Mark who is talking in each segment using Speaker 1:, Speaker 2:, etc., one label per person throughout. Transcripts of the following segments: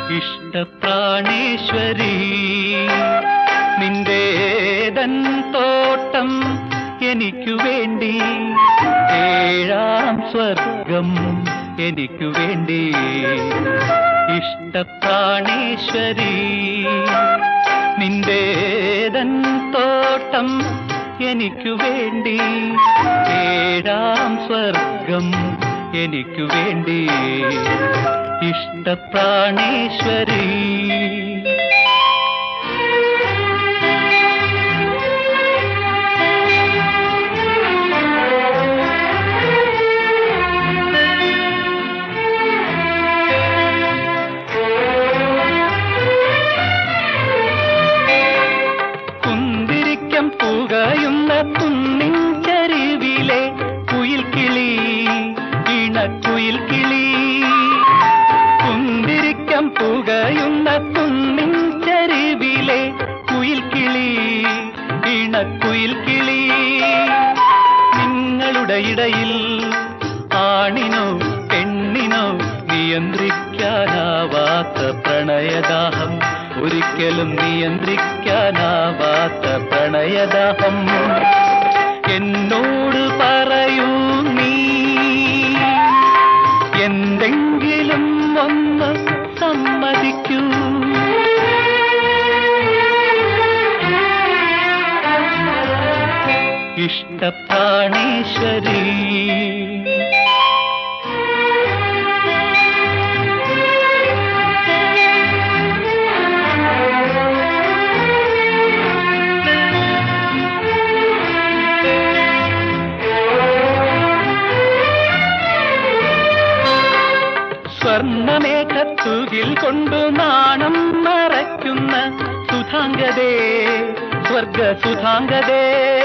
Speaker 1: ഇഷ്ടപ്രാണേശ്വരി നിന്റേതൻ തോട്ടം എനിക്കു വേണ്ടി ഏഴാം സ്വർഗം എനിക്കു വേണ്ടി ഇഷ്ടപ്രാണേശ്വരി നിന്റേതൻ തോട്ടം എനിക്കു വേണ്ടി ഏഴാം സ്വർഗം എനിക്കു വേണ്ടി ഇഷ്ടപ്രാണേശ്വരി കുന്തിരിക്കം പുകയുന്ന കുന്നിൻ ചരിവിലെ കുയിൽ കിളി ഇണക്കുയിൽ കിളി കുന്തിരിക്കം പുകയുന്ന കുന്നിൻ ചരിവിലെ കുയിൽ കിളി ഇണക്കുയിൽ കിളി നിങ്ങളുടെ ഇടയിൽ ആണിനോ പെണ്ണിനോ നിയന്ത്രിക്കാനാവാത്ത പ്രണയദാഹം ഒരിക്കലും നിയന്ത്രിക്കാനാവാത്ത പ്രണയദാഹം എന്നോട് പറയൂ നീ എന്തെങ്കിലും ഒന്ന് സമ്മതിക്കൂ ഇഷ്ടപ്രാണേശ്വരി സ്വർണമേഘത്തുകിൽ കൊണ്ടു നാണം മറയ്ക്കുന്ന സുധാംഗതേ സ്വർഗ സുധാംഗതേ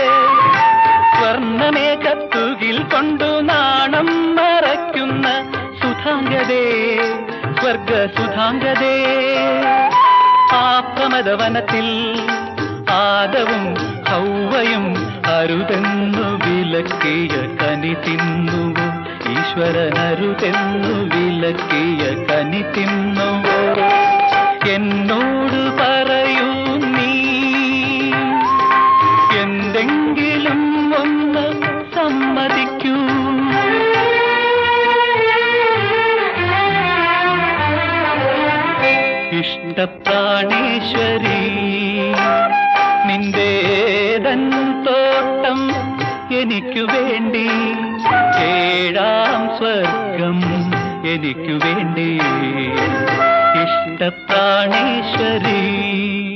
Speaker 1: സ്വർണമേഘത്തുകിൽ കൊണ്ടു നാണം മറയ്ക്കുന്ന സുധാംഗതേ സ്വർഗ സുധാംഗതേ ആ പ്രമദവനത്തിൽ ആദവും ഹൗവയും അരുതെന്നു വിലക്കിയ കനി തിന്നുവോ ഈശ്വരനരുതെന്നു വിലക്കിയ കനി തിന്നുവോ എന്നോട് പറയൂ നീ എന്തെങ്കിലും ഒന്ന് സമ്മതിക്കൂ ഇഷ്ടപ്രാണേശ്വരി നിന്റേതൻ തോട്ടം എനിക്കു വേണ്ടി ഏഴാം സ്വർഗം എനിക്കു വേണ്ടി ഇഷ്ടപ്രാണേശ്വരി